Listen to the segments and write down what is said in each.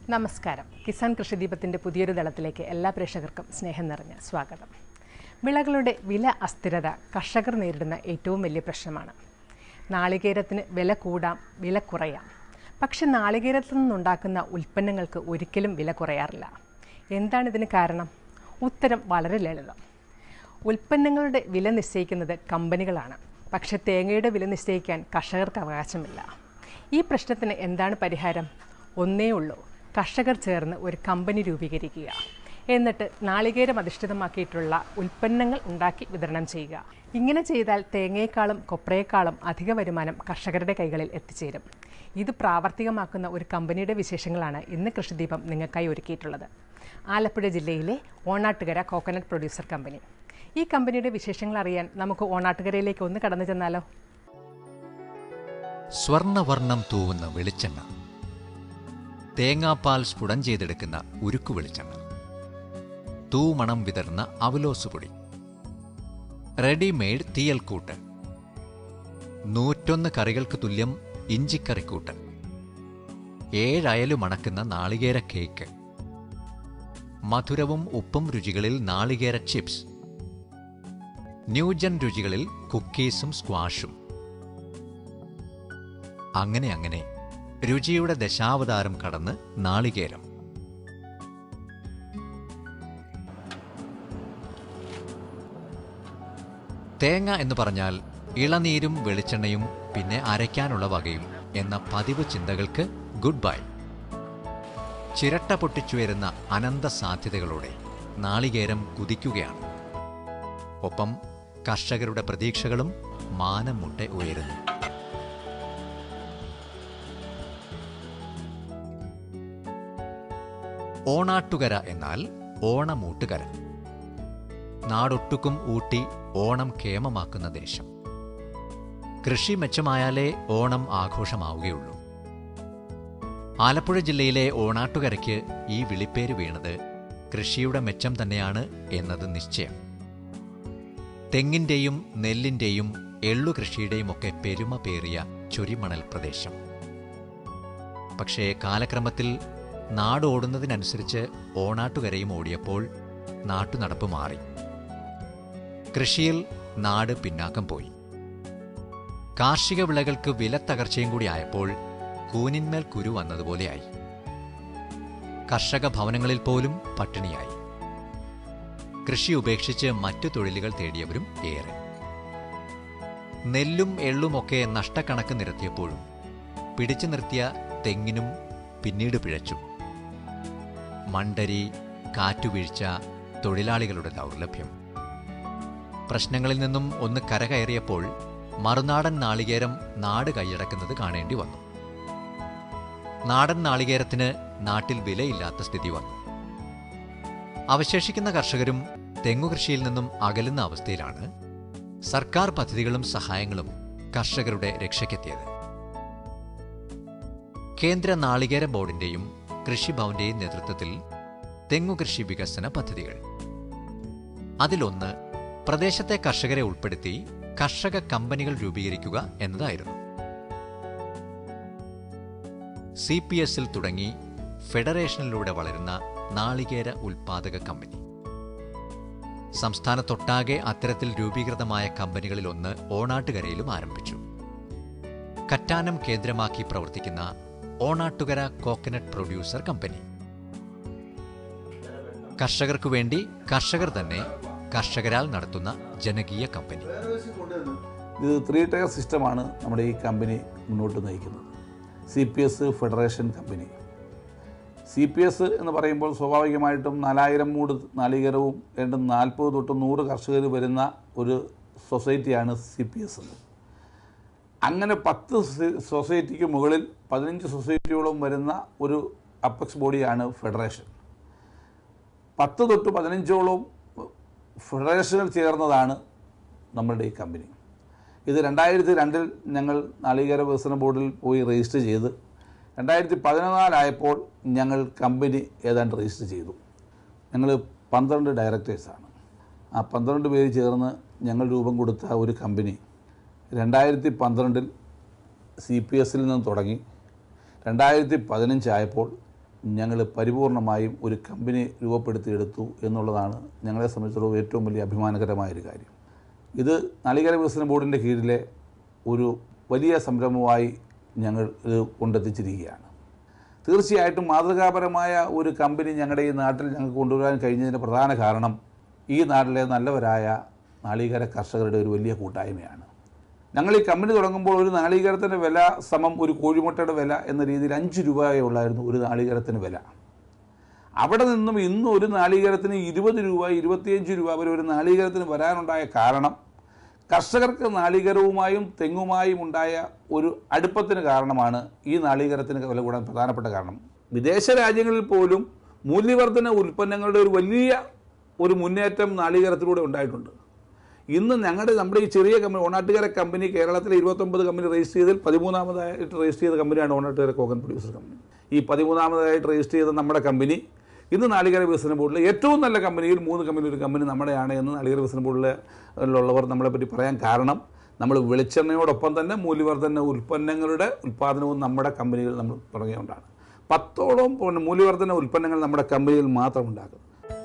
നമസ്കാരം കിസാൻ കൃഷിദീപത്തിൻ്റെ പുതിയൊരു ദളത്തിലേക്ക് എല്ലാ പ്രേക്ഷകർക്കും സ്നേഹം നിറഞ്ഞ സ്വാഗതം വിളകളുടെ വില അസ്ഥിരത കർഷകർ നേരിടുന്ന ഏറ്റവും വലിയ പ്രശ്നമാണ് നാളികേരത്തിന് വില കൂടാം വില കുറയാം പക്ഷെ നാളികേരത്തിൽ നിന്നുണ്ടാക്കുന്ന ഉൽപ്പന്നങ്ങൾക്ക് ഒരിക്കലും വില കുറയാറില്ല എന്താണ് ഇതിന് കാരണം ഉത്തരം വളരെ ലളിതം ഉൽപ്പന്നങ്ങളുടെ വില നിശ്ചയിക്കുന്നത് കമ്പനികളാണ് പക്ഷെ തേങ്ങയുടെ വില നിശ്ചയിക്കാൻ കർഷകർക്ക് അവകാശമില്ല ഈ പ്രശ്നത്തിന് എന്താണ് പരിഹാരം ഒന്നേ ഉള്ളൂ കർഷകർ ചേർന്ന് ഒരു കമ്പനി രൂപീകരിക്കുക എന്നിട്ട് നാളികേരം അധിഷ്ഠിതമാക്കിയിട്ടുള്ള ഉൽപ്പന്നങ്ങൾ ഉണ്ടാക്കി വിതരണം ചെയ്യുക ഇങ്ങനെ ചെയ്താൽ തേങ്ങയെക്കാളും കൊപ്രയെക്കാളും അധിക വരുമാനം കർഷകരുടെ കൈകളിൽ എത്തിച്ചേരും ഇത് പ്രാവർത്തികമാക്കുന്ന ഒരു കമ്പനിയുടെ വിശേഷങ്ങളാണ് ഇന്ന് കൃഷിദീപം നിങ്ങൾക്കായി ഒരുക്കിയിട്ടുള്ളത് ആലപ്പുഴ ജില്ലയിലെ ഓണാട്ടുകര കോക്കനട്ട് പ്രൊഡ്യൂസർ കമ്പനി ഈ കമ്പനിയുടെ വിശേഷങ്ങൾ അറിയാൻ നമുക്ക് ഓണാട്ടുകരയിലേക്ക് ഒന്ന് കടന്നു ചെന്നാലോ സ്വർണവർണ്ണം തൂവുന്ന വെളിച്ചെണ്ണ തേങ്ങാപ്പാൽ സ്ഫുടം ചെയ്തെടുക്കുന്ന ഉരുക്കു വെളിച്ചെണ്ണ തൂമണം വിതർന്ന അവലോസ് പൊടി റെഡിമെയ്ഡ് തീയൽക്കൂട്ട് നൂറ്റൊന്ന് കറികൾക്ക് തുല്യം ഇഞ്ചിക്കറിക്കൂട്ട് ഏഴയലു മണക്കുന്ന നാളികേര കേക്ക് മധുരവും ഉപ്പും രുചികളിൽ നാളികേര ചിപ്സ് ന്യൂജൻ രുചികളിൽ കുക്കീസും സ്ക്വാഷും അങ്ങനെ അങ്ങനെ രുചിയുടെ ദശാവതാരം കടന്ന് നാളികേരം തേങ്ങ എന്ന് പറഞ്ഞാൽ ഇളനീരും വെളിച്ചെണ്ണയും പിന്നെ അരയ്ക്കാനുള്ള വകയും എന്ന പതിവ് ചിന്തകൾക്ക് ഗുഡ് ബൈ ചിരട്ട പൊട്ടിച്ചുയരുന്ന അനന്ത സാധ്യതകളോടെ നാളികേരം കുതിക്കുകയാണ് ഒപ്പം കർഷകരുടെ പ്രതീക്ഷകളും മാനം മുട്ടെ ഉയരുന്നു ഓണാട്ടുകര എന്നാൽ ഓണമൂട്ടുകര നാടൊട്ടുക്കും ഊട്ടി ഓണം കേമമാക്കുന്ന ദേശം കൃഷി മെച്ചമായാലേ ഓണം ആഘോഷമാവുകയുള്ളൂ ആലപ്പുഴ ജില്ലയിലെ ഓണാട്ടുകരയ്ക്ക് ഈ വിളിപ്പേര് വീണത് കൃഷിയുടെ മെച്ചം തന്നെയാണ് എന്നത് നിശ്ചയം തെങ്ങിന്റെയും നെല്ലിന്റെയും എള്ളു കൃഷിയുടെയും ഒക്കെ പെരുമ പേറിയ ചൊരിമണൽ പ്രദേശം പക്ഷേ കാലക്രമത്തിൽ നാടോടുന്നതിനനുസരിച്ച് ഓണാട്ടുകരയും ഓടിയപ്പോൾ നാട്ടുനടപ്പ് മാറി കൃഷിയിൽ നാട് പിന്നാക്കം പോയി കാർഷിക വിളകൾക്ക് വിലത്തകർച്ചയും കൂടി ആയപ്പോൾ കൂനിന്മേൽ കുരു വന്നതുപോലെയായി കർഷക ഭവനങ്ങളിൽ പോലും പട്ടിണിയായി കൃഷി ഉപേക്ഷിച്ച് മറ്റു തൊഴിലുകൾ തേടിയവരും ഏറെ നെല്ലും എള്ളുമൊക്കെ നഷ്ടക്കണക്ക് നിരത്തിയപ്പോഴും പിടിച്ചു നിർത്തിയ തെങ്ങിനും പിന്നീട് പിഴച്ചു മണ്ടരി കാറ്റുവീഴ്ച തൊഴിലാളികളുടെ ദൗർലഭ്യം പ്രശ്നങ്ങളിൽ നിന്നും ഒന്ന് കരകയറിയപ്പോൾ മറുനാടൻ നാളികേരം നാട് കൈയടക്കുന്നത് കാണേണ്ടി വന്നു നാടൻ നാളികേരത്തിന് നാട്ടിൽ വിലയില്ലാത്ത സ്ഥിതി വന്നു അവശേഷിക്കുന്ന കർഷകരും തെങ്ങുകൃഷിയിൽ നിന്നും അകലുന്ന അവസ്ഥയിലാണ് സർക്കാർ പദ്ധതികളും സഹായങ്ങളും കർഷകരുടെ രക്ഷയ്ക്കെത്തിയത് കേന്ദ്ര നാളികേര ബോർഡിന്റെയും കൃഷിഭവന്റെയും നേതൃത്വത്തിൽ തെങ്ങുകൃഷി വികസന പദ്ധതികൾ അതിലൊന്ന് പ്രദേശത്തെ കർഷകരെ ഉൾപ്പെടുത്തി കർഷക കമ്പനികൾ രൂപീകരിക്കുക എന്നതായിരുന്നു സി പി എസിൽ തുടങ്ങി ഫെഡറേഷനിലൂടെ വളരുന്ന നാളികേര ഉൽപാദക കമ്പനി സംസ്ഥാനത്തൊട്ടാകെ അത്തരത്തിൽ രൂപീകൃതമായ കമ്പനികളിലൊന്ന് ഓണാട്ടുകരയിലും ആരംഭിച്ചു കറ്റാനം കേന്ദ്രമാക്കി പ്രവർത്തിക്കുന്ന ഓണാട്ടുകര കോക്കനട്ട് പ്രൊഡ്യൂസർ കമ്പനി കർഷകർക്കു വേണ്ടി കർഷകർ തന്നെ കർഷകരാൽ നടത്തുന്ന ജനകീയ കമ്പനി ഇത് ത്രീ ടയർ സിസ്റ്റമാണ് നമ്മുടെ ഈ കമ്പനി മുന്നോട്ട് നയിക്കുന്നത് C P S federation company C P S എന്ന് പറയുമ്പോൾ സ്വാഭാവികമായിട്ടും നാലായിരം മൂട് നാളികേരവും രണ്ട് നാൽപ്പത് തൊട്ട് നൂറ് കർഷകർ വരുന്ന ഒരു സൊസൈറ്റിയാണ് സി പി എസ് അങ്ങനെ പത്ത് സൊ- സൊസൈറ്റിക്ക് മുകളിൽ പതിനഞ്ച് സൊസൈറ്റിയോളം വരുന്ന ഒരു അപ്പക്സ് ബോഡിയാണ് ഫെഡറേഷൻ പത്ത് തൊട്ട് പതിനഞ്ചോളം ഫെഡറേഷനുകൾ ചേർന്നതാണ് നമ്മളുടെ ഈ കമ്പനി ഇത് രണ്ടായിരത്തി രണ്ടിൽ ഞങ്ങൾ നാളികേര വികസന ബോർഡിൽ പോയി രജിസ്റ്റർ ചെയ്ത് രണ്ടായിരത്തി പതിനാലായപ്പോൾ ഞങ്ങൾ കമ്പനി ഏതാണ്ട് രജിസ്റ്റർ ചെയ്തു ഞങ്ങൾ പന്ത്രണ്ട് ഡയറക്ടേഴ്സാണ് ആ പന്ത്രണ്ട് പേര് ചേർന്ന് ഞങ്ങൾ രൂപം കൊടുത്ത ഒരു കമ്പനി രണ്ടായിരത്തി പന്ത്രണ്ടിൽ സി പി എസിൽ നിന്ന് തുടങ്ങി രണ്ടായിരത്തി പതിനഞ്ചായപ്പോൾ ഞങ്ങൾ പരിപൂർണമായും ഒരു കമ്പനി രൂപപ്പെടുത്തിയെടുത്തു എന്നുള്ളതാണ് ഞങ്ങളെ സംബന്ധിച്ചിടത്തോളം ഏറ്റവും വലിയ അഭിമാനകരമായൊരു കാര്യം ഇത് നാളികേര വികസന ബോർഡിൻ്റെ കീഴിലെ ഒരു വലിയ സംരംഭമായി ഞങ്ങൾ ഇത് കൊണ്ടെത്തിച്ചിരിക്കുകയാണ് തീർച്ചയായിട്ടും മാതൃകാപരമായ ഒരു കമ്പനി ഞങ്ങളുടെ ഈ നാട്ടിൽ ഞങ്ങൾക്ക് കൊണ്ടുവരാൻ കഴിഞ്ഞതിൻ്റെ പ്രധാന കാരണം ഈ നാട്ടിലെ നല്ലവരായ നാളികേര കർഷകരുടെ ഒരു വലിയ കൂട്ടായ്മയാണ് ഞങ്ങൾ ഈ കമ്പനി തുടങ്ങുമ്പോൾ ഒരു നാളികേരത്തിൻ്റെ വില സമം ഒരു കോഴിമുട്ടയുടെ വില എന്ന രീതിയിൽ അഞ്ച് രൂപയേ ഉള്ളായിരുന്നു ഒരു നാളികേരത്തിന് വില അവിടെ നിന്നും ഇന്ന് ഒരു നാളികേരത്തിന് ഇരുപത് രൂപ ഇരുപത്തിയഞ്ച് രൂപ വരെ ഒരു നാളികേരത്തിന് വരാനുണ്ടായ കാരണം കർഷകർക്ക് നാളികേരവുമായും തെങ്ങുമായും ഉണ്ടായ ഒരു അടുപ്പത്തിന് കാരണമാണ് ഈ നാളികേരത്തിന് വില കൂടാൻ പ്രധാനപ്പെട്ട കാരണം വിദേശ രാജ്യങ്ങളിൽ പോലും മൂല്യവർദ്ധന ഉൽപ്പന്നങ്ങളുടെ ഒരു വലിയ ഒരു മുന്നേറ്റം നാളികേരത്തിലൂടെ ഉണ്ടായിട്ടുണ്ട് ഇന്ന് ഞങ്ങളുടെ നമ്മുടെ ഈ ചെറിയ കമ്പനി ഓണാട്ടുകര കമ്പനി കേരളത്തിലെ ഇരുപത്തൊമ്പത് കമ്പനി രജിസ്റ്റർ ചെയ്തതിൽ പതിമൂന്നാമതായിട്ട് രജിസ്റ്റർ ചെയ്ത കമ്പനിയാണ് ഓണാട്ടുകര കോക്കൻ പ്രൊഡ്യൂസർ കമ്പനി ഈ പതിമൂന്നാമതായിട്ട് രജിസ്റ്റർ ചെയ്ത നമ്മുടെ കമ്പനി ഇന്ന് നാളികേര വികസന ബോർഡിലെ ഏറ്റവും നല്ല കമ്പനിയിൽ മൂന്ന് കമ്പനി ഒരു കമ്പനി നമ്മുടെയാണ് എന്ന് നാളികേര വികസന ബോർഡിലുള്ളവർ നമ്മളെപ്പറ്റി പറയാൻ കാരണം നമ്മൾ വെളിച്ചെണ്ണയോടൊപ്പം തന്നെ മൂല്യവർദ്ധന ഉൽപ്പന്നങ്ങളുടെ ഉൽപ്പാദനവും നമ്മുടെ കമ്പനികൾ നമ്മൾ തുടങ്ങിയതുകൊണ്ടാണ് പത്തോളം പിന്നെ മൂല്യവർദ്ധന ഉൽപ്പന്നങ്ങൾ നമ്മുടെ കമ്പനിയിൽ മാത്രം ഉണ്ടാകും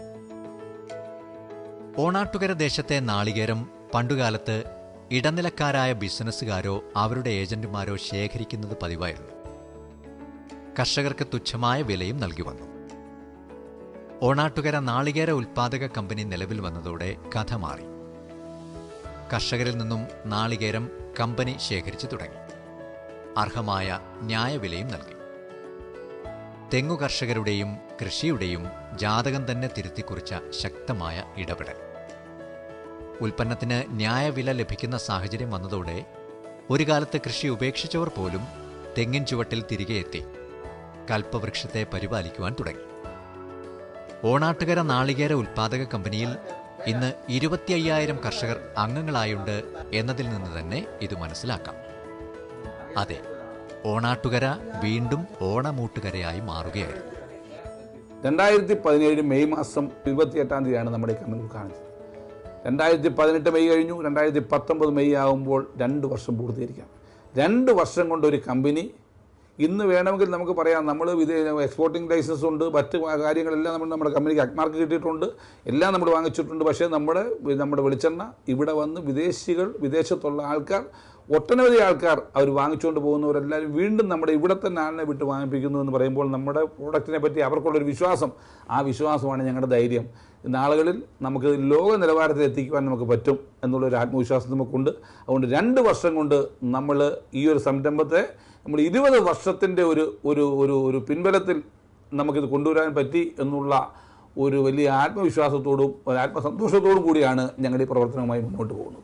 ഓണാട്ടുകര ദേശത്തെ നാളികേരം പണ്ടുകാലത്ത് ഇടനിലക്കാരായ ബിസിനസ്സുകാരോ അവരുടെ ഏജന്റുമാരോ ശേഖരിക്കുന്നത് പതിവായിരുന്നു കർഷകർക്ക് തുച്ഛമായ വിലയും നൽകി വന്നു ഓണാട്ടുകര നാളികേര ഉൽപ്പാദക കമ്പനി നിലവിൽ വന്നതോടെ കഥ മാറി കർഷകരിൽ നിന്നും നാളികേരം കമ്പനി ശേഖരിച്ചു തുടങ്ങി അർഹമായ ന്യായവിലയും നൽകി തെങ്ങു കർഷകരുടെയും കൃഷിയുടെയും ജാതകം തന്നെ തിരുത്തിക്കുറിച്ച ശക്തമായ ഇടപെടൽ ഉൽപ്പന്നത്തിന് ന്യായവില ലഭിക്കുന്ന സാഹചര്യം വന്നതോടെ ഒരു കാലത്ത് കൃഷി ഉപേക്ഷിച്ചവർ പോലും തെങ്ങിൻ ചുവട്ടിൽ തിരികെ എത്തി കൽപ്പവൃക്ഷത്തെ പരിപാലിക്കുവാൻ തുടങ്ങി ഓണാട്ടുകര നാളികേര ഉൽപ്പാദക കമ്പനിയിൽ ഇന്ന് ഇരുപത്തി അയ്യായിരം കർഷകർ അംഗങ്ങളായുണ്ട് എന്നതിൽ നിന്ന് തന്നെ ഇത് മനസ്സിലാക്കാം അതെ ഓണാട്ടുകര വീണ്ടും ഓണമൂട്ടുകരയായി മാറുകയായിരുന്നു രണ്ടായിരത്തി പതിനേഴ് മെയ് മാസം ഇരുപത്തിയെട്ടാം തീയതിയാണ് നമ്മുടെ ഈ കമ്പനി ഉദ്ഘാടനം ചെയ്തത് രണ്ടായിരത്തി പതിനെട്ട് മെയ് കഴിഞ്ഞു രണ്ടായിരത്തി പത്തൊമ്പത് മെയ് ആകുമ്പോൾ രണ്ട് വർഷം പൂർത്തീകരിക്കാം രണ്ട് വർഷം കൊണ്ട് ഒരു കമ്പനി ഇന്ന് വേണമെങ്കിൽ നമുക്ക് പറയാം നമ്മൾ വിദേ എക്സ്പോർട്ടിംഗ് ലൈസൻസ് ഉണ്ട് മറ്റ് കാര്യങ്ങളെല്ലാം നമ്മൾ നമ്മുടെ കമ്പനിക്ക് അക്മാർക്ക് കിട്ടിയിട്ടുണ്ട് എല്ലാം നമ്മൾ വാങ്ങിച്ചിട്ടുണ്ട് പക്ഷേ നമ്മുടെ നമ്മുടെ വെളിച്ചെണ്ണ ഇവിടെ വന്ന് വിദേശികൾ വിദേശത്തുള്ള ആൾക്കാർ ഒട്ടനവധി ആൾക്കാർ അവർ വാങ്ങിച്ചുകൊണ്ട് പോകുന്നവരെല്ലാവരും വീണ്ടും നമ്മുടെ ഇവിടെ തന്നെ ആളിനെ വിട്ട് വാങ്ങിപ്പിക്കുന്നു എന്ന് പറയുമ്പോൾ നമ്മുടെ പ്രോഡക്റ്റിനെ പറ്റി അവർക്കുള്ളൊരു വിശ്വാസം ആ വിശ്വാസമാണ് ഞങ്ങളുടെ ധൈര്യം നാളുകളിൽ നമുക്ക് ലോക നിലവാരത്തിൽ എത്തിക്കുവാൻ നമുക്ക് പറ്റും എന്നുള്ളൊരു ആത്മവിശ്വാസം നമുക്കുണ്ട് അതുകൊണ്ട് രണ്ട് വർഷം കൊണ്ട് നമ്മൾ ഈ ഒരു സംരംഭത്തെ നമ്മൾ ഇരുപത് വർഷത്തിൻ്റെ ഒരു ഒരു ഒരു ഒരു പിൻബലത്തിൽ നമുക്കിത് കൊണ്ടുവരാൻ പറ്റി എന്നുള്ള ഒരു വലിയ ആത്മവിശ്വാസത്തോടും ഒരു ആത്മസന്തോഷത്തോടും കൂടിയാണ് ഞങ്ങൾ ഈ പ്രവർത്തനവുമായി മുന്നോട്ട് പോകുന്നത്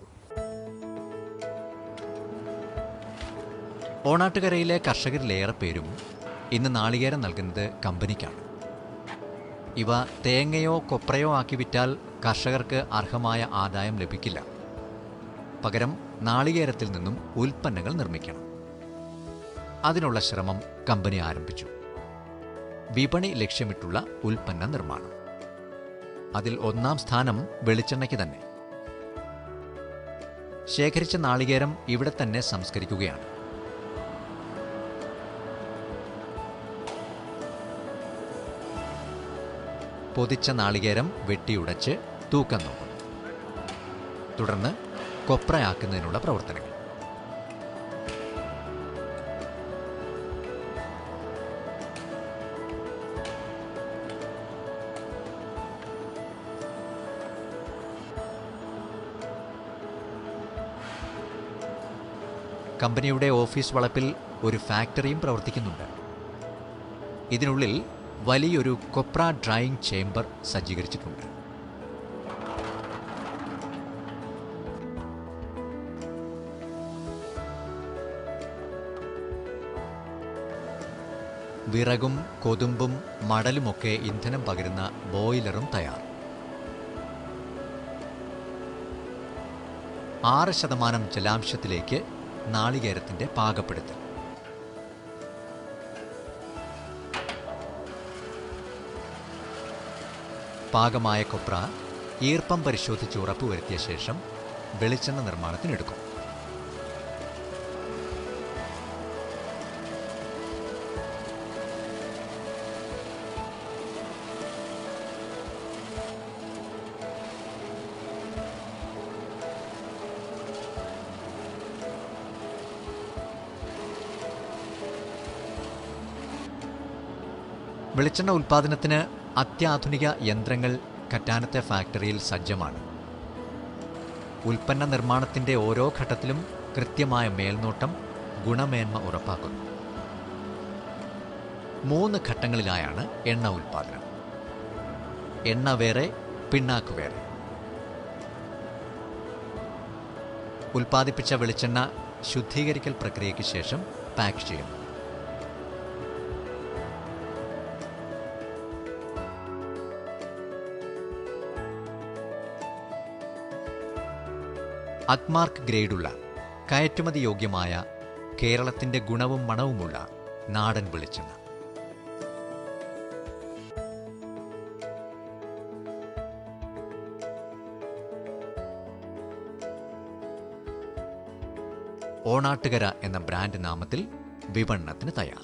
ഓണാട്ടുകരയിലെ കർഷകരിലേറെ പേരും ഇന്ന് നാളികേരം നൽകുന്നത് കമ്പനിക്കാണ് ഇവ തേങ്ങയോ കൊപ്രയോ ആക്കി വിറ്റാൽ കർഷകർക്ക് അർഹമായ ആദായം ലഭിക്കില്ല പകരം നാളികേരത്തിൽ നിന്നും ഉൽപ്പന്നങ്ങൾ നിർമ്മിക്കണം അതിനുള്ള ശ്രമം കമ്പനി ആരംഭിച്ചു വിപണി ലക്ഷ്യമിട്ടുള്ള ഉൽപ്പന്ന നിർമ്മാണം അതിൽ ഒന്നാം സ്ഥാനം വെളിച്ചെണ്ണയ്ക്ക് തന്നെ ശേഖരിച്ച നാളികേരം ഇവിടെ തന്നെ സംസ്കരിക്കുകയാണ് പൊതിച്ച നാളികേരം വെട്ടിയുടച്ച് തൂക്കം നോക്കും തുടർന്ന് കൊപ്രയാക്കുന്നതിനുള്ള പ്രവർത്തനങ്ങൾ കമ്പനിയുടെ ഓഫീസ് വളപ്പിൽ ഒരു ഫാക്ടറിയും പ്രവർത്തിക്കുന്നുണ്ട് ഇതിനുള്ളിൽ വലിയൊരു കൊപ്ര ഡ്രൈയിങ് ചേംബർ സജ്ജീകരിച്ചിട്ടുണ്ട് വിറകും കൊതുമ്പും മടലുമൊക്കെ ഇന്ധനം പകരുന്ന ബോയിലറും തയ്യാർ ആറ് ശതമാനം ജലാംശത്തിലേക്ക് നാളികേരത്തിന്റെ പാകപ്പെടുത്തൽ പാകമായ കൊപ്ര ഈർപ്പം പരിശോധിച്ച് ഉറപ്പുവരുത്തിയ ശേഷം വെളിച്ചെണ്ണ നിർമ്മാണത്തിനെടുക്കും വെളിച്ചെണ്ണ ഉൽപ്പാദനത്തിന് അത്യാധുനിക യന്ത്രങ്ങൾ കറ്റാനത്തെ ഫാക്ടറിയിൽ സജ്ജമാണ് ഉൽപ്പന്ന നിർമ്മാണത്തിന്റെ ഓരോ ഘട്ടത്തിലും കൃത്യമായ മേൽനോട്ടം ഗുണമേന്മ ഉറപ്പാക്കുന്നു മൂന്ന് ഘട്ടങ്ങളിലായാണ് എണ്ണ ഉൽപ്പാദനം എണ്ണ വേറെ പിണ്ണാക്ക് വേറെ ഉൽപ്പാദിപ്പിച്ച വെളിച്ചെണ്ണ ശുദ്ധീകരിക്കൽ പ്രക്രിയയ്ക്ക് ശേഷം പാക്ക് ചെയ്യുന്നു അഗ്മാർക്ക് ഗ്രേഡുള്ള കയറ്റുമതി യോഗ്യമായ കേരളത്തിന്റെ ഗുണവും മണവുമുള്ള നാടൻ വെളിച്ചെണ്ണ ഓണാട്ടുകര എന്ന ബ്രാൻഡ് നാമത്തിൽ വിപണനത്തിന് തയ്യാർ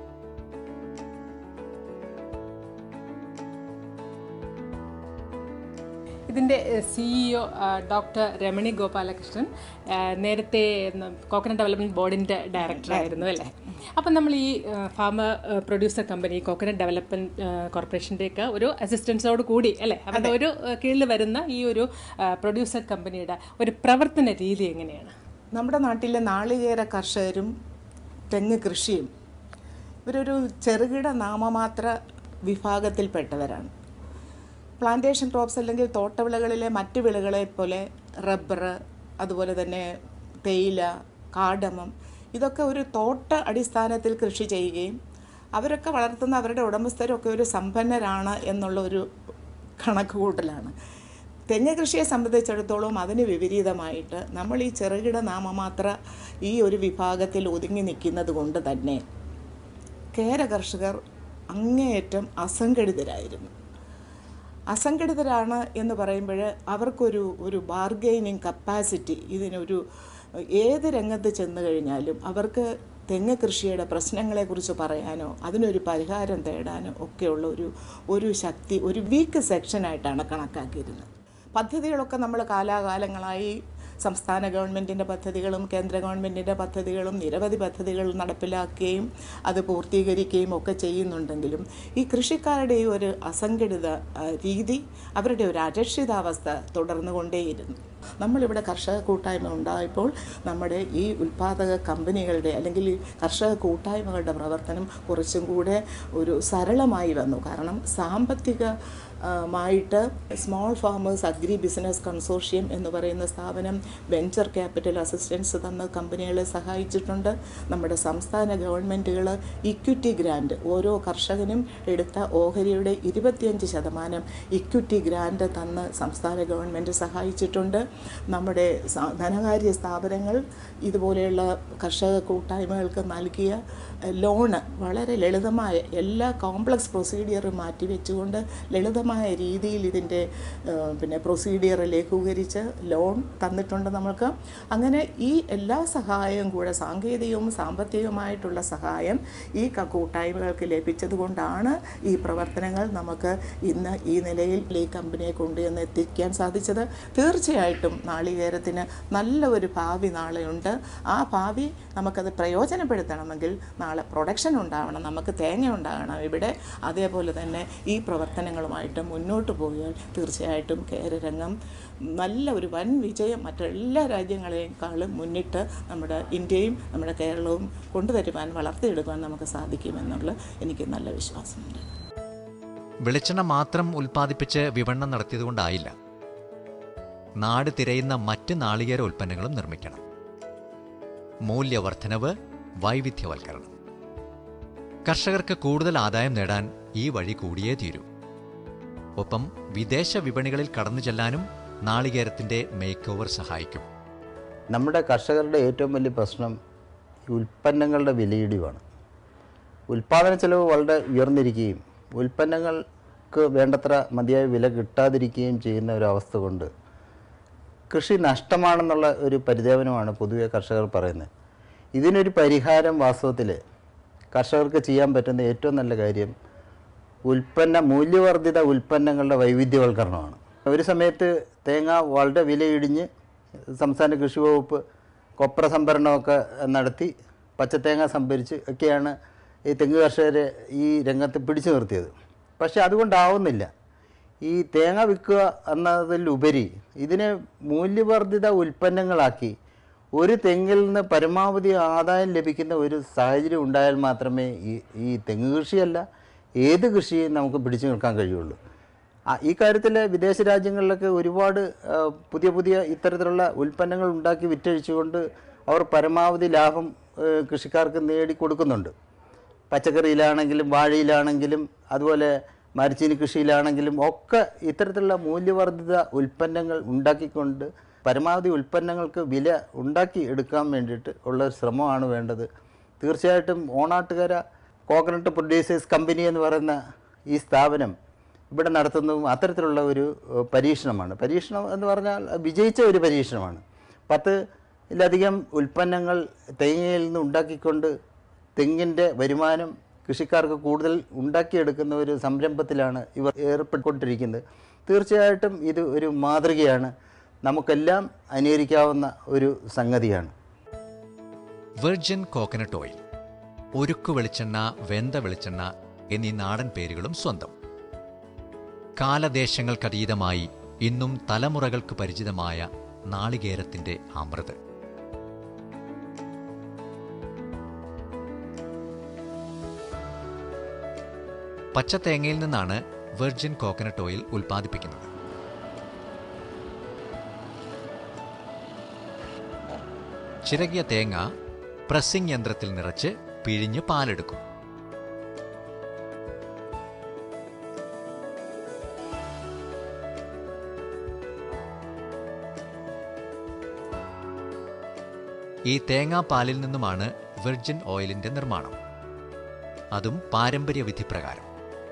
ഇതിൻ്റെ സിഇഒ ഡോക്ടർ രമണി ഗോപാലകൃഷ്ണൻ ആ, നേരത്തെ കോക്കനട്ട് ഡെവലപ്മെൻറ്റ് ബോർഡിൻ്റെ ഡയറക്ടറായിരുന്നു അല്ലേ അപ്പം നമ്മൾ ഈ farmer producer company coconut development കോർപ്പറേഷൻ്റെയൊക്കെ ഒരു അസിസ്റ്റൻസോട് കൂടി അല്ലേ അവരുടെ ഒരു ആ, കീഴിൽ വരുന്ന ഈ ഒരു പ്രൊഡ്യൂസർ കമ്പനിയുടെ ഒരു പ്രവർത്തന രീതി എങ്ങനെയാണ് നമ്മുടെ നാട്ടിലെ നാളികേര കർഷകരും തെങ്ങ് കൃഷിയും ഇവരൊരു ചെറുകിട നാമമാത്ര വിഭാഗത്തിൽപ്പെട്ടവരാണ് പ്ലാന്റേഷൻ ക്രോപ്സ് അല്ലെങ്കിൽ തോട്ടവിളകളിലെ മറ്റ് വിളകളെ പോലെ റബ്ബർ അതുപോലെ തന്നെ തേയില കാടമം ഇതൊക്കെ ഒരു തോട്ട അടിസ്ഥാനത്തിൽ കൃഷി ചെയ്യുകയും അവരൊക്കെ വളർത്തുന്ന അവരുടെ ഉടമസ്ഥരൊക്കെ ഒരു സമ്പന്നരാണ് എന്നുള്ള ഒരു കണക്കുകൂട്ടലാണ് തെങ്ങ് കൃഷിയെ സംബന്ധിച്ചിടത്തോളം അതിന് വിപരീതമായിട്ട് നമ്മൾ ഈ ചെറുകിട നാമമാത്ര ഈ ഒരു വിഭാഗത്തിൽ ഒതുങ്ങി നിൽക്കുന്നത് കൊണ്ട് തന്നെ കേര കർഷകർ അങ്ങേയറ്റം അസംഘടിതരായിരുന്നു അസംഘടിതരാണ് എന്ന് പറയുമ്പോൾ അവർക്കൊരു ഒരു ബാർഗെയിനിങ് കപ്പാസിറ്റി ഇതിനൊരു ഏത് രംഗത്ത് ചെന്ന് കഴിഞ്ഞാലും അവർക്ക് തെങ്ങ് കൃഷിയുടെ പ്രശ്നങ്ങളെക്കുറിച്ച് പറയാനോ അതിനൊരു പരിഹാരം തേടാനോ ഒക്കെയുള്ള ഒരു ഒരു ശക്തി ഒരു വീക്ക് സെക്ഷനായിട്ടാണ് കണക്കാക്കിയിരുന്നത് പദ്ധതികളൊക്കെ നമ്മൾ കാലാകാലങ്ങളായി സംസ്ഥാന ഗവൺമെൻറ്റിൻ്റെ പദ്ധതികളും കേന്ദ്ര ഗവൺമെൻറ്റിൻ്റെ പദ്ധതികളും നിരവധി പദ്ധതികൾ നടപ്പിലാക്കുകയും അത് പൂർത്തീകരിക്കുകയും ഒക്കെ ചെയ്യുന്നുണ്ടെങ്കിലും ഈ കൃഷിക്കാരുടെ ഈ ഒരു അസംഘടിത ആ, രീതി അവരുടെ ഒരു അരക്ഷിതാവസ്ഥ തുടർന്നു കൊണ്ടേയിരുന്നു നമ്മളിവിടെ കർഷക കൂട്ടായ്മ ഉണ്ടായപ്പോൾ നമ്മുടെ ഈ ഉൽപ്പാദക കമ്പനികളുടെ അല്ലെങ്കിൽ ഈ കർഷക കൂട്ടായ്മകളുടെ പ്രവർത്തനം കുറച്ചും കൂടെ ഒരു സരളമായി വന്നു കാരണം സാമ്പത്തിക ആ, മായിട്ട് small farmers agri business consortium എന്ന് പറയുന്ന സ്ഥാപനം വെഞ്ചർ ക്യാപിറ്റൽ അസിസ്റ്റൻസ് തന്ന കമ്പനികളെ സഹായിച്ചിട്ടുണ്ട് നമ്മുടെ സംസ്ഥാന ഗവൺമെൻറ്റുകൾ ഇക്വിറ്റി ഗ്രാൻഡ് ഓരോ കർഷകനും എടുത്ത ഓഹരിയുടെ ഇരുപത്തിയഞ്ച് ശതമാനം ഇക്വിറ്റി ഗ്രാൻഡ് തന്ന് സംസ്ഥാന ഗവൺമെൻറ് സഹായിച്ചിട്ടുണ്ട് നമ്മുടെ സ- ധനകാര്യ സ്ഥാപനങ്ങൾ ഇതുപോലെയുള്ള കർഷക കൂട്ടായ്മകൾക്ക് നൽകിയ എഹ്, ലോണ് വളരെ ലളിതമായ എല്ലാ കോംപ്ലക്സ് പ്രൊസീഡിയറും മാറ്റിവെച്ചുകൊണ്ട് ലളിതമായ രീതിയിൽ ഇതിൻ്റെ ഏഹ്, പിന്നെ പ്രൊസീഡിയർ ലഘൂകരിച്ച് ലോൺ തന്നിട്ടുണ്ട് നമുക്ക് അങ്ങനെ ഈ എല്ലാ സഹായവും കൂടെ സാങ്കേതികവും സാമ്പത്തികവുമായിട്ടുള്ള സഹായം ഈ ക- കൂട്ടായ്മകൾക്ക് ലഭിച്ചതുകൊണ്ടാണ് ഈ പ്രവർത്തനങ്ങൾ നമുക്ക് ഇന്ന് ഈ നിലയിൽ ഈ കമ്പനിയെ കൊണ്ടുവന്ന് എത്തിക്കാൻ സാധിച്ചത് തീർച്ചയായിട്ടും നാളികേരത്തിന് നല്ല ഒരു ഭാവി നാളെയുണ്ട് ആ ഭാവി നമുക്കത് പ്രയോജനപ്പെടുത്തണമെങ്കിൽ നാളെ പ്രൊഡക്ഷൻ ഉണ്ടാവണം നമുക്ക് തേങ്ങ ഉണ്ടാകണം ഇവിടെ അതേപോലെ തന്നെ ഈ പ്രവർത്തനങ്ങളുമായിട്ട് മുന്നോട്ട് പോയാൽ തീർച്ചയായിട്ടും കേരരംഗം നല്ല ഒരു വൻ വിജയം മറ്റെല്ലാ രാജ്യങ്ങളെക്കാളും മുന്നിട്ട് നമ്മുടെ ഇന്ത്യയും നമ്മുടെ കേരളവും കൊണ്ടുവരുവാൻ വളർത്തിയെടുക്കുവാൻ നമുക്ക് സാധിക്കുമെന്നുള്ള എനിക്ക് നല്ല വിശ്വാസമുണ്ട് വെളിച്ചെണ്ണ മാത്രം ഉൽപ്പാദിപ്പിച്ച് വിപണനം നടത്തിയതുകൊണ്ടായില്ല നാട് തിരയുന്ന മറ്റ് നാളികേര ഉൽപ്പന്നങ്ങളും നിർമ്മിക്കണം മൂല്യവർദ്ധനവ് വൈവിധ്യവൽക്കരണം കർഷകർക്ക് കൂടുതൽ ആദായം നേടാൻ ഈ വഴി കൂടിയേ തീരൂ ഒപ്പം വിദേശ വിപണികളിൽ കടന്നു ചെല്ലാനും നാളികേരത്തിന്റെ മേക്ക് ഓവർ സഹായിക്കും നമ്മുടെ കർഷകരുടെ ഏറ്റവും വലിയ പ്രശ്നം ഈ ഉൽപ്പന്നങ്ങളുടെ വിലയിടിവാണ് ഉൽപ്പാദന ചെലവ് വളരെ ഉയർന്നിരിക്കുകയും ഉൽപ്പന്നങ്ങൾക്ക് വേണ്ടത്ര മതിയായ വില കിട്ടാതിരിക്കുകയും ചെയ്യുന്ന ഒരു അവസ്ഥ കൊണ്ട് കൃഷി നഷ്ടമാണെന്നുള്ള ഒരു പരിദേവനമാണ് പൊതുവെ കർഷകർ പറയുന്നത് ഇതിനൊരു പരിഹാരം വാസ്തവത്തിൽ കർഷകർക്ക് ചെയ്യാൻ പറ്റുന്ന ഏറ്റവും നല്ല കാര്യം ഉൽപ്പന്ന മൂല്യവർദ്ധിത ഉൽപ്പന്നങ്ങളുടെ വൈവിധ്യവൽക്കരണമാണ് ഒരു സമയത്ത് തേങ്ങ വളരെ വിലയിടിഞ്ഞ് സംസ്ഥാന കൃഷി വകുപ്പ് കൊപ്ര സംഭരണമൊക്കെ നടത്തി പച്ചത്തേങ്ങ സംഭരിച്ച് ഒക്കെയാണ് ഈ തെങ്ങ് കർഷകരെ ഈ രംഗത്ത് പിടിച്ചു നിർത്തിയത് പക്ഷെ അതുകൊണ്ടാവുന്നില്ല ഈ തേങ്ങ വിൽക്കുക എന്നതിലുപരി ഇതിനെ മൂല്യവർദ്ധിത ഉൽപ്പന്നങ്ങളാക്കി ഒരു തെങ്ങിൽ നിന്ന് പരമാവധി ആദായം ലഭിക്കുന്ന ഒരു സാഹചര്യം ഉണ്ടായാൽ മാത്രമേ ഈ ഈ തെങ്ങ് കൃഷിയല്ല ഏത് കൃഷിയും നമുക്ക് പിടിച്ചു നിൽക്കാൻ കഴിയുള്ളൂ ആ, ഈ കാര്യത്തിൽ വിദേശ രാജ്യങ്ങളിലൊക്കെ ഒരുപാട് ആ, പുതിയ പുതിയ ഇത്തരത്തിലുള്ള ഉൽപ്പന്നങ്ങൾ ഉണ്ടാക്കി വിറ്റഴിച്ചുകൊണ്ട് അവർ പരമാവധി ലാഭം ആ, കൃഷിക്കാർക്ക് നേടിക്കൊടുക്കുന്നുണ്ട് പച്ചക്കറിയിലാണെങ്കിലും വാഴയിലാണെങ്കിലും അതുപോലെ മരച്ചീനി കൃഷിയിലാണെങ്കിലും ഒക്കെ ഇത്തരത്തിലുള്ള മൂല്യവർദ്ധിത ഉൽപ്പന്നങ്ങൾ ഉണ്ടാക്കിക്കൊണ്ട് പരമാവധി ഉൽപ്പന്നങ്ങൾക്ക് വില ഉണ്ടാക്കി എടുക്കാൻ വേണ്ടിയിട്ട് ഉള്ള ഒരു ശ്രമമാണ് വേണ്ടത് തീർച്ചയായിട്ടും ഓണാട്ടുകര കോക്കനട്ട് പ്രൊഡ്യൂസേഴ്സ് കമ്പനി എന്ന് പറയുന്ന ഈ സ്ഥാപനം ഇവിടെ നടത്തുന്നതും അത്തരത്തിലുള്ള ഒരു ഏഹ്, പരീക്ഷണമാണ് പരീക്ഷണം എന്ന് പറഞ്ഞാൽ വിജയിച്ച ഒരു പരീക്ഷണമാണ് പത്തിലധികം ഉൽപ്പന്നങ്ങൾ തേങ്ങയിൽ നിന്ന് ഉണ്ടാക്കിക്കൊണ്ട് തെങ്ങിൻ്റെ വരുമാനം കൃഷിക്കാർക്ക് കൂടുതൽ ഉണ്ടാക്കിയെടുക്കുന്ന ഒരു സംരംഭത്തിലാണ് ഇവർ ഏർപ്പെട്ടുകൊണ്ടിരിക്കുന്നത് തീർച്ചയായിട്ടും ഇത് ഒരു മാതൃകയാണ് നമുക്കെല്ലാം അനുകരിക്കാവുന്ന ഒരു സംഗതിയാണ് വെർജിൻ കോക്കനട്ട് ഓയിൽ ഉരുക്കു വെളിച്ചെണ്ണ വെന്ത വെളിച്ചെണ്ണ എന്നീ നാടൻ പേരുകളും സ്വന്തം കാലദേശങ്ങൾക്കതീതമായി ഇന്നും തലമുറകൾക്ക് പരിചിതമായ നാളികേരത്തിന്റെ അമൃത് പച്ചത്തേങ്ങയിൽ നിന്നാണ് വെർജിൻ കോക്കനട്ട് ഓയിൽ ഉൽപ്പാദിപ്പിക്കുന്നത് ചിരകിയ തേങ്ങ പ്രസ്സിംഗ് യന്ത്രത്തിൽ നിറച്ച് പിഴിഞ്ഞ് പാലെടുക്കും ഈ തേങ്ങാപ്പാലിൽ നിന്നുമാണ് വെർജിൻ ഓയിലിന്റെ നിർമ്മാണം അതും പാരമ്പര്യ വിധി പ്രകാരം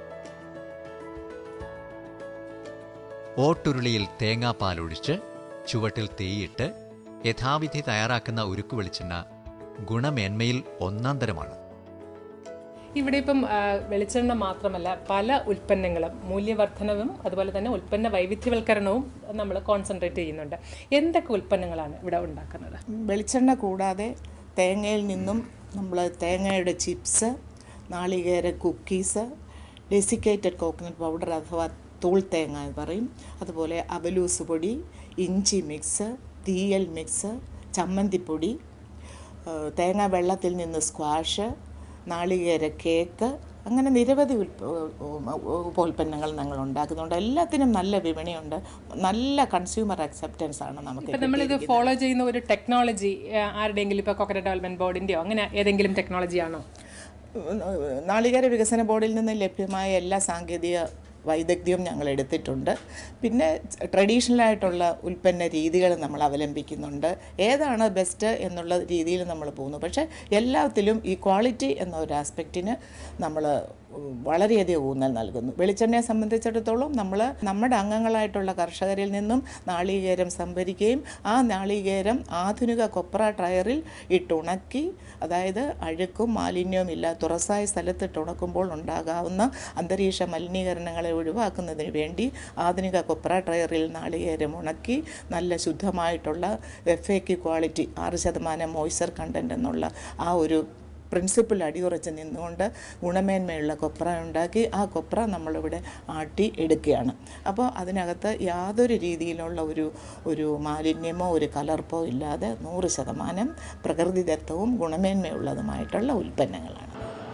ഓട്ടുരുളിയിൽ തേങ്ങാപ്പാലൊഴിച്ച് ചുവട്ടിൽ തീയിട്ട് യഥാവിധി തയ്യാറാക്കുന്ന ഉരുക്കു വെളിച്ചെണ്ണ ഗുണമേന്മയിൽ ഒന്നാം തരമാണ് ഇവിടെ ഇപ്പം ആ, വെളിച്ചെണ്ണ മാത്രമല്ല പല ഉൽപ്പന്നങ്ങളും മൂല്യവർദ്ധനവും അതുപോലെ തന്നെ ഉൽപ്പന്ന വൈവിധ്യവൽക്കരണവും നമ്മൾ കോൺസെൻട്രേറ്റ് ചെയ്യുന്നുണ്ട് എന്തൊക്കെ ഉൽപ്പന്നങ്ങളാണ് ഇവിടെ ഉണ്ടാക്കുന്നത് വെളിച്ചെണ്ണ കൂടാതെ തേങ്ങയിൽ നിന്നും നമ്മൾ തേങ്ങയുടെ ചിപ്സ് നാളികേര കുക്കീസ് ഡെസിക്കേറ്റഡ് കോക്കനട്ട് പൗഡർ അഥവാ തൂൾ തേങ്ങ എന്ന് പറയും അതുപോലെ അവലൂസ് പൊടി ഇഞ്ചി മിക്സ് തീയൽ മിക്സ് ചമ്മന്തിപ്പൊടി ആ, തേങ്ങ വെള്ളത്തിൽ നിന്ന് സ്ക്വാഷ് നാളികേര കേക്ക് അങ്ങനെ നിരവധി ഉൽപ്പ ഉപോൽപ്പന്നങ്ങൾ ഞങ്ങൾ ഉണ്ടാക്കുന്നുണ്ട് എല്ലാത്തിനും നല്ല വിപണിയുണ്ട് നല്ല കൺസ്യൂമർ അക്സെപ്റ്റൻസ് ആണ് നമുക്ക് ഇപ്പം നമ്മളിത് ഫോളോ ചെയ്യുന്ന ഒരു ടെക്നോളജി ആരുടെയെങ്കിലും ഇപ്പോൾ കോക്കനട്ട് ഡെവലപ്മെന്റ് ബോർഡിൻ്റെയോ അങ്ങനെ ഏതെങ്കിലും ടെക്നോളജി ആണോ നാളികേര വികസന ബോർഡിൽ നിന്ന് ലഭ്യമായ എല്ലാ സാങ്കേതിക വൈദഗ്ധ്യവും ഞങ്ങൾ എടുത്തിട്ടുണ്ട് പിന്നെ ട്രഡീഷണൽ ആയിട്ടുള്ള ഉൽപ്പന്ന രീതികൾ നമ്മൾ അവലംബിക്കുന്നുണ്ട് ഏതാണ് ബെസ്റ്റ് എന്നുള്ള രീതിയിൽ നമ്മൾ പോകുന്നു പക്ഷേ എല്ലാത്തിലും ഈ ക്വാളിറ്റി എന്ന ഒരു ആസ്പെക്റ്റിന് നമ്മൾ വളരെയധികം ഊന്നൽ നൽകുന്നു വെളിച്ചെണ്ണയെ സംബന്ധിച്ചിടത്തോളം നമ്മൾ നമ്മുടെ അംഗങ്ങളായിട്ടുള്ള കർഷകരിൽ നിന്നും നാളികേരം സംഭരിക്കുകയും ആ നാളികേരം ആധുനിക കൊപ്ര ടയറിൽ ഇട്ടുണക്കി അതായത് അഴുക്കും മാലിന്യവും ഇല്ല തുറസായ സ്ഥലത്തിട്ട് ഉണക്കുമ്പോൾ ഉണ്ടാകാവുന്ന അന്തരീക്ഷ മലിനീകരണങ്ങളെ ഒഴിവാക്കുന്നതിന് വേണ്ടി ആധുനിക കൊപ്ര ടയറിൽ നാളികേരം ഉണക്കി നല്ല ശുദ്ധമായിട്ടുള്ള എഫ് എ ക്വാളിറ്റി ആറ് ശതമാനം മോയ്സ്ചർ കണ്ടൻറ് എന്നുള്ള ആ ഒരു പ്രിൻസിപ്പിൾ അടിയുറച്ച് നിന്നുകൊണ്ട് ഗുണമേന്മയുള്ള കൊപ്ര ഉണ്ടാക്കി ആ കൊപ്ര നമ്മളിവിടെ ആട്ടി എടുക്കുകയാണ് അപ്പോൾ അതിനകത്ത് യാതൊരു രീതിയിലുള്ള ഒരു ഒരു മാലിന്യമോ ഒരു കലർപ്പോ ഇല്ലാതെ നൂറ് ശതമാനം പ്രകൃതിദത്തവും ഗുണമേന്മയുള്ളതുമായിട്ടുള്ള ഉൽപ്പന്നങ്ങളാണ്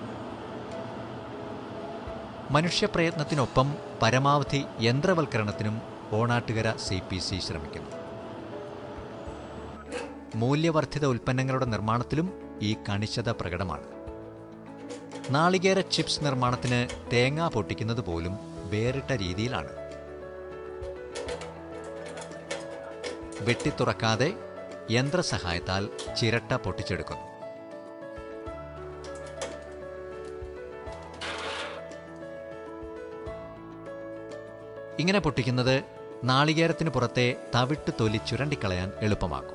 മനുഷ്യപ്രയത്നത്തിനൊപ്പം പരമാവധി യന്ത്രവൽക്കരണത്തിനും ഓണാട്ടുകര സി പി സി ശ്രമിക്കുന്നു മൂല്യവർദ്ധിത ഉൽപ്പന്നങ്ങളുടെ നിർമ്മാണത്തിലും ഈ കണിശത പ്രകടമാണ് നാളികേര ചിപ്സ് നിർമ്മാണത്തിന് തേങ്ങ പൊട്ടിക്കുന്നത് പോലും വേറിട്ട രീതിയിലാണ് വെട്ടിത്തുറക്കാതെ യന്ത്രസഹായത്താൽ ചിരട്ട പൊട്ടിച്ചെടുക്കുന്നു ഇങ്ങനെ പൊട്ടിക്കുന്നത് നാളികേരത്തിന് പുറത്തെ തവിട്ട് തൊലി ചുരണ്ടിക്കളയാൻ എളുപ്പമാക്കും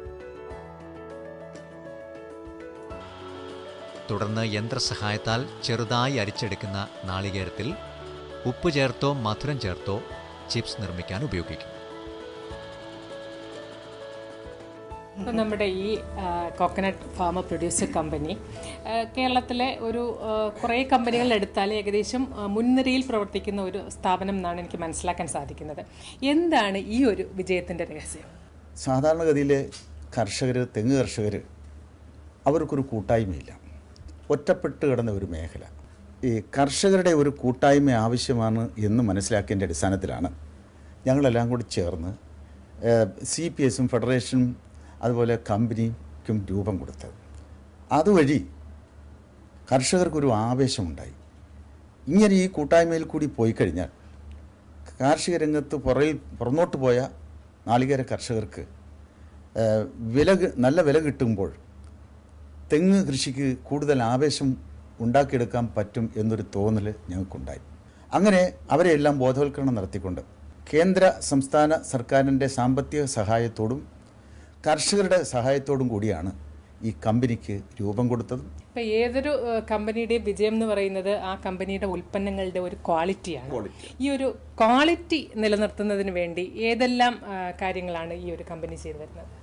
തുടർന്ന് യന്ത്രസഹായത്താൽ ചെറുതായി അരിച്ചെടുക്കുന്ന നാളികേരത്തിൽ ഉപ്പ് ചേർത്തോ മധുരം ചേർത്തോ ചിപ്സ് നിർമ്മിക്കാൻ ഉപയോഗിക്കും ഇപ്പം നമ്മുടെ ഈ കോക്കനട്ട് ഫാമർ പ്രൊഡ്യൂസർ കമ്പനി ആ, കേരളത്തിലെ ഒരു ആ, കുറേ കമ്പനികൾ എടുത്താൽ ഏകദേശം ആ, മുൻനിരയിൽ പ്രവർത്തിക്കുന്ന ഒരു സ്ഥാപനം എന്നാണ് എനിക്ക് മനസ്സിലാക്കാൻ സാധിക്കുന്നത് എന്താണ് ഈ ഒരു വിജയത്തിൻ്റെ രഹസ്യം സാധാരണഗതിയിൽ കർഷകർ തെങ്ങ് കർഷകർ അവർക്കൊരു കൂട്ടായ്മയില്ല ഒറ്റപ്പെട്ട് കിടന്ന ഒരു മേഖല ഈ കർഷകരുടെ ഒരു കൂട്ടായ്മ ആവശ്യമാണ് എന്ന് മനസ്സിലാക്കിയതിൻ്റെ അടിസ്ഥാനത്തിലാണ് ഞങ്ങളെല്ലാം കൂടി ചേർന്ന് സി പി എസും ഫെഡറേഷനും അതുപോലെ കമ്പനിക്കും രൂപം കൊടുത്തത് അതുവഴി കർഷകർക്കൊരു ആവേശമുണ്ടായി ഇങ്ങനെ ഈ കൂട്ടായ്മയിൽ കൂടി പോയി കഴിഞ്ഞാൽ കാർഷിക രംഗത്ത് പുറയിൽ പുറന്നോട്ട് പോയ നാളികേര കർഷകർക്ക് ഏഹ്, വില കി- നല്ല വില കിട്ടുമ്പോൾ തെങ്ങ് കൃഷിക്ക് കൂടുതൽ ആവേശം ഉണ്ടാക്കിയെടുക്കാൻ പറ്റും എന്നൊരു തോന്നൽ ഞങ്ങൾക്കുണ്ടായി അങ്ങനെ അവരെയെല്ലാം ബോധവൽക്കരണം നടത്തിക്കൊണ്ട് കേന്ദ്ര സംസ്ഥാന സർക്കാരിൻ്റെ സാമ്പത്തിക സഹായത്തോടും കർഷകരുടെ സഹായത്തോടും കൂടിയാണ് ഈ കമ്പനിക്ക് രൂപം കൊടുത്തതും ഇപ്പം ഏതൊരു ആ, കമ്പനിയുടെയും വിജയം എന്ന് പറയുന്നത് ആ കമ്പനിയുടെ ഉൽപ്പന്നങ്ങളുടെ ഒരു ക്വാളിറ്റിയാണ് ഈ ഒരു ക്വാളിറ്റി നിലനിർത്തുന്നതിന് വേണ്ടി ഏതെല്ലാം ആ, കാര്യങ്ങളാണ് ഈ ഒരു കമ്പനി ചെയ്തു വരുന്നത്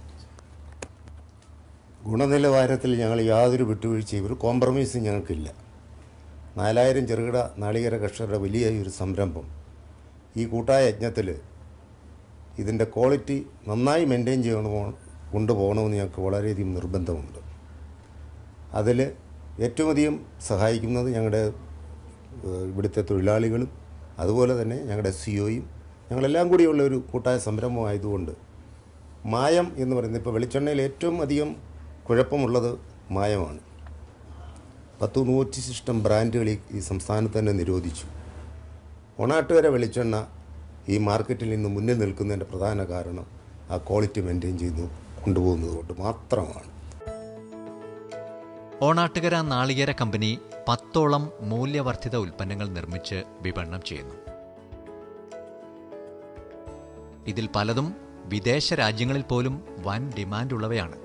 ഗുണനിലവാരത്തിൽ ഞങ്ങൾ യാതൊരു വിട്ടുവീഴ്ചയും ഒരു കോംപ്രമൈസും ഞങ്ങൾക്കില്ല നാലായിരം ചെറുകിട നാളികേര കർഷകരുടെ വലിയ ഒരു സംരംഭം ഈ കൂട്ടായ യജ്ഞത്തിൽ ഇതിൻ്റെ ക്വാളിറ്റി നന്നായി മെയിൻറ്റെയിൻ ചെയ്യണമോ കൊണ്ടുപോകണമെന്ന് ഞങ്ങൾക്ക് വളരെയധികം നിർബന്ധമുണ്ട് അതിൽ ഏറ്റവും അധികം സഹായിക്കുന്നത് ഞങ്ങളുടെ ഏഹ്, ഇവിടുത്തെ തൊഴിലാളികളും അതുപോലെ തന്നെ ഞങ്ങളുടെ സി ഒയും ഞങ്ങളെല്ലാം കൂടിയുള്ള ഒരു കൂട്ടായ സംരംഭമായതുകൊണ്ട് മായം എന്ന് പറയുന്നത് ഇപ്പോൾ വെളിച്ചെണ്ണയിൽ ഏറ്റവും അധികം കുഴപ്പമുള്ളത് മായമാണ് പത്ത് നൂറ്റി ശിഷ്ടം ബ്രാൻഡുകൾ ഈ- ഈ സംസ്ഥാനത്ത് തന്നെ നിരോധിച്ചു ഒണാട്ടുകര വെളിച്ചെണ്ണ ഈ മാർക്കറ്റിൽ നിന്ന് മുന്നിൽ നിൽക്കുന്നതിൻ്റെ പ്രധാന കാരണം ആ ക്വാളിറ്റി മെയിൻറ്റെയിൻ ചെയ്തു കൊണ്ടുപോകുന്നത് കൊണ്ട് മാത്രമാണ് ഓണാട്ടുകര നാളികേര കമ്പനി പത്തോളം മൂല്യവർദ്ധിത ഉൽപ്പന്നങ്ങൾ നിർമ്മിച്ച് വിപണനം ചെയ്യുന്നു ഇതിൽ പലതും വിദേശ രാജ്യങ്ങളിൽ പോലും വൻ ഡിമാൻഡുള്ളവയാണ്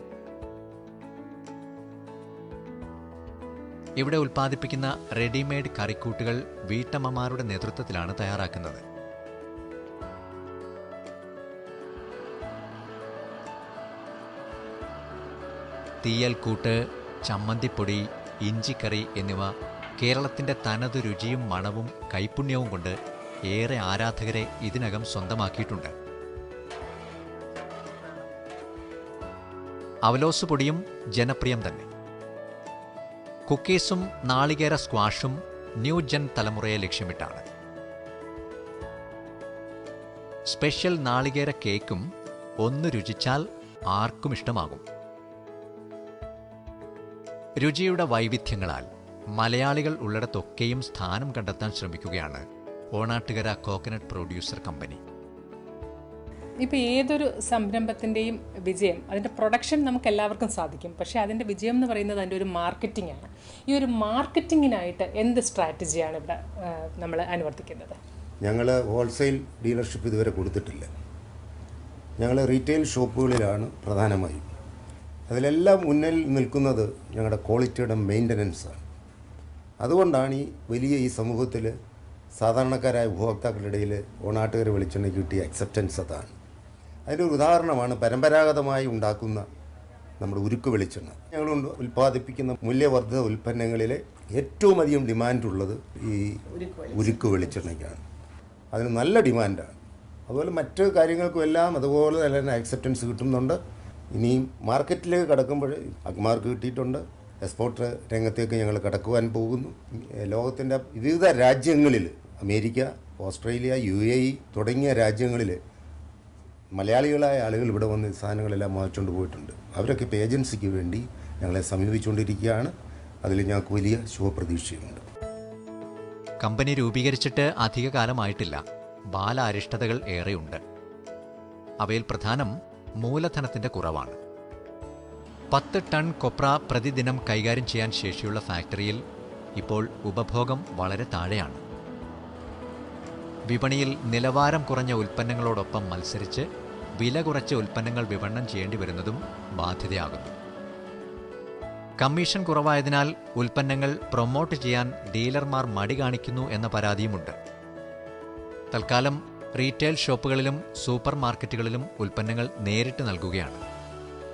ഇവിടെ ഉൽപ്പാദിപ്പിക്കുന്ന റെഡിമെയ്ഡ് കറിക്കൂട്ടുകൾ വീട്ടമ്മമാരുടെ നേതൃത്വത്തിലാണ് തയ്യാറാക്കുന്നത് തീയൽക്കൂട്ട് ചമ്മന്തിപ്പൊടി ഇഞ്ചിക്കറി എന്നിവ കേരളത്തിന്റെ തനത് രുചിയും മണവും കൈപുണ്യവും കൊണ്ട് ഏറെ ആരാധകരെ ഇതിനകം സ്വന്തമാക്കിയിട്ടുണ്ട് അവലോസ് പൊടിയും ജനപ്രിയം തന്നെ കുക്കീസും നാളികേര സ്ക്വാഷും ന്യൂ ജൻ തലമുറയെ ലക്ഷ്യമിട്ടാണ് സ്പെഷ്യൽ നാളികേര കേക്കും ഒന്ന് രുചിച്ചാൽ ആർക്കും ഇഷ്ടമാകും രുചിയുടെ വൈവിധ്യങ്ങളാൽ മലയാളികൾ ഉള്ളിടത്തൊക്കെയും സ്ഥാനം കണ്ടെത്താൻ ശ്രമിക്കുകയാണ് ഓണാട്ടുകര കോക്കനട്ട് പ്രൊഡ്യൂസർ കമ്പനി ഇപ്പോൾ ഏതൊരു സംരംഭത്തിൻ്റെയും വിജയം അതിൻ്റെ പ്രൊഡക്ഷൻ നമുക്ക് എല്ലാവർക്കും സാധിക്കും പക്ഷേ അതിൻ്റെ വിജയം എന്ന് പറയുന്നത് അതിൻ്റെ ഒരു മാർക്കറ്റിംഗ് ആണ് ഈ ഒരു മാർക്കറ്റിങ്ങിനായിട്ട് എന്ത് സ്ട്രാറ്റജിയാണ് ഇവിടെ നമ്മൾ അനുവർത്തിക്കുന്നത് ഞങ്ങൾ ഹോൾസെയിൽ ഡീലർഷിപ്പ് ഇതുവരെ കൊടുത്തിട്ടില്ല ഞങ്ങൾ റീറ്റെയിൽ ഷോപ്പുകളിലാണ് പ്രധാനമായും അതിലെല്ലാം മുന്നിൽ നിൽക്കുന്നത് ഞങ്ങളുടെ ക്വാളിറ്റിയുടെ മെയിൻ്റനൻസാണ് അതുകൊണ്ടാണ് ഈ വലിയ ഈ സമൂഹത്തിൽ സാധാരണക്കാരായ ഉപഭോക്താക്കളുടെ ഇടയിൽ ഓണാട്ടുകര വെളിച്ചെണ്ണയ്ക്ക് കിട്ടിയ അക്സെപ്റ്റൻസ് അതാണ് അതിൻ്റെ ഒരു ഉദാഹരണമാണ് പരമ്പരാഗതമായി ഉണ്ടാക്കുന്ന നമ്മുടെ ഉരുക്ക് വെളിച്ചെണ്ണ ഞങ്ങൾ ഉണ്ട്- ഉൽപ്പാദിപ്പിക്കുന്ന മൂല്യവർദ്ധിത ഉൽപ്പന്നങ്ങളിലെ ഏറ്റവും അധികം ഡിമാൻഡുള്ളത് ഈ ഉരുക്ക് വെളിച്ചെണ്ണയ്ക്കാണ് അതിന് നല്ല ഡിമാൻഡാണ് അതുപോലെ മറ്റ് കാര്യങ്ങൾക്കും എല്ലാം അതുപോലെ തന്നെ അക്സെപ്റ്റൻസ് കിട്ടുന്നുണ്ട് ഇനിയും മാർക്കറ്റിലേക്ക് കടക്കുമ്പോൾ അഗ്മാർക്ക് കിട്ടിയിട്ടുണ്ട് എക്സ്പോർട്ട് രംഗത്തേക്ക് ഞങ്ങൾ കടക്കുവാൻ പോകുന്നു ഏ, ലോകത്തിൻ്റെ വിവിധ രാജ്യങ്ങളിൽ America Australia U A E തുടങ്ങിയ രാജ്യങ്ങളിൽ മലയാളികളായ ആളുകൾ ഇവിടെ വന്ന് ഈ സാധനങ്ങളെല്ലാം വാങ്ങിച്ചുകൊണ്ട് പോയിട്ടുണ്ട് അവരൊക്കെ ഇപ്പോൾ ഏജൻസിക്ക് വേണ്ടി ഞങ്ങളെ സമീപിച്ചുകൊണ്ടിരിക്കുകയാണ് അതിൽ ഞങ്ങൾക്ക് വലിയ ശുഭപ്രതീക്ഷയുണ്ട് കമ്പനി രൂപീകരിച്ചിട്ട് അധിക കാലമായിട്ടില്ല ബാലാരിഷ്ടതകൾ ഏറെയുണ്ട് അവയിൽ പ്രധാനം മൂലധനത്തിന്റെ കുറവാണ് പത്ത് ടൺ കൊപ്ര പ്രതിദിനം കൈകാര്യം ചെയ്യാൻ ശേഷിയുള്ള ഫാക്ടറിയിൽ ഇപ്പോൾ ഉപഭോഗം വളരെ താഴെയാണ് വിപണിയിൽ നിലവാരം കുറഞ്ഞ ഉൽപ്പന്നങ്ങളോടൊപ്പം മത്സരിച്ച് വില കുറച്ച ഉൽപ്പന്നങ്ങൾ വിപണനം ചെയ്യേണ്ടി വരുന്നതും ബാധ്യതയാകുന്നു കമ്മീഷൻ കുറവായതിനാൽ ഉൽപ്പന്നങ്ങൾ പ്രൊമോട്ട് ചെയ്യാൻ ഡീലർമാർ മടി കാണിക്കുന്നു എന്ന പരാതിയുമുണ്ട് തൽക്കാലം റീറ്റെയിൽ ഷോപ്പുകളിലും സൂപ്പർ മാർക്കറ്റുകളിലും ഉൽപ്പന്നങ്ങൾ നേരിട്ട് നൽകുകയാണ്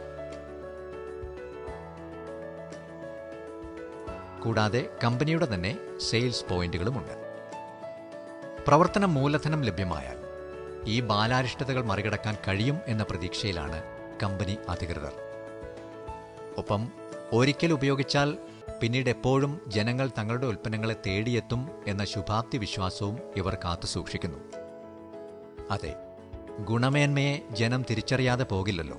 കൂടാതെ കമ്പനിയുടെ തന്നെ സെയിൽസ് പോയിന്റുകളുമുണ്ട് പ്രവർത്തന മൂലധനം ലഭ്യമായാൽ ഈ ബാലാരിഷ്ടതകൾ മറികടക്കാൻ കഴിയും എന്ന പ്രതീക്ഷയിലാണ് കമ്പനി അധികൃതർ ഒപ്പം ഒരിക്കൽ ഉപയോഗിച്ചാൽ പിന്നീട് എപ്പോഴും ജനങ്ങൾ തങ്ങളുടെ ഉൽപ്പന്നങ്ങളെ തേടിയെത്തും എന്ന ശുഭാപ്തി വിശ്വാസവും ഇവർ കാത്തു സൂക്ഷിക്കുന്നു അതെ ഗുണമേന്മയെ ജനം തിരിച്ചറിയാതെ പോകില്ലല്ലോ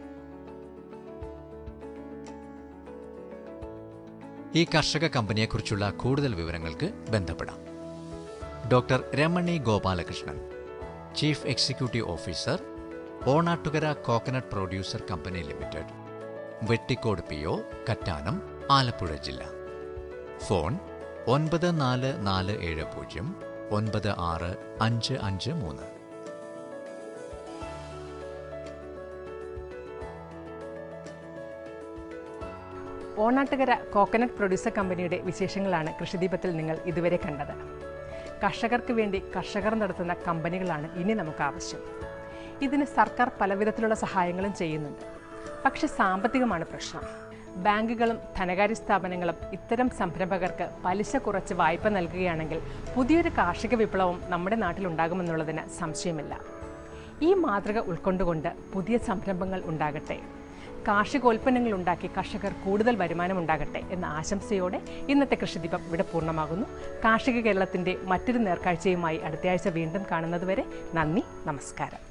ഈ കർഷക കമ്പനിയെക്കുറിച്ചുള്ള കൂടുതൽ വിവരങ്ങൾക്ക് ബന്ധപ്പെടാം doctor Ramani Gopalakrishnan chief executive officer Onattukara coconut producer company limited Vettikode P O Kattanam Alappuzha ജില്ല ഫോൺ ഒൻപത് നാല് നാല് ഏഴ് പൂജ്യം ഒൻപത് ആറ് അഞ്ച് അഞ്ച് മൂന്ന് ഓണാട്ടുകര കോക്കനട്ട് പ്രൊഡ്യൂസർ കമ്പനിയുടെ വിശേഷങ്ങളാണ് കൃഷിദീപത്തിൽ നിങ്ങൾ ഇതുവരെ കണ്ടത് കർഷകർക്ക് വേണ്ടി കർഷകർ നടത്തുന്ന കമ്പനികളാണ് ഇനി നമുക്ക് ആവശ്യം ഇതിന് സർക്കാർ പലവിധത്തിലുള്ള സഹായങ്ങളും ചെയ്യുന്നുണ്ട് പക്ഷെ സാമ്പത്തികമാണ് പ്രശ്നം ബാങ്കുകളും ധനകാര്യ സ്ഥാപനങ്ങളും ഇത്തരം സംരംഭകർക്ക് പലിശ കുറച്ച് വായ്പ നൽകുകയാണെങ്കിൽ പുതിയൊരു കാർഷിക വിപ്ലവം നമ്മുടെ നാട്ടിലുണ്ടാകുമെന്നുള്ളതിന് സംശയമില്ല ഈ മാതൃക ഉൾക്കൊണ്ടുകൊണ്ട് പുതിയ സംരംഭങ്ങൾ ഉണ്ടാകട്ടെ കാർഷികോൽപ്പന്നങ്ങൾ ഉണ്ടാക്കി കർഷകർ കൂടുതൽ വരുമാനം ഉണ്ടാകട്ടെ എന്ന ആശംസയോടെ ഇന്നത്തെ കൃഷിദീപം ഇവിടെ പൂർണ്ണമാകുന്നു കാർഷിക കേരളത്തിൻ്റെ മറ്റൊരു നേർക്കാഴ്ചയുമായി അടുത്തയാഴ്ച വീണ്ടും കാണുന്നതുവരെ നന്ദി നമസ്കാരം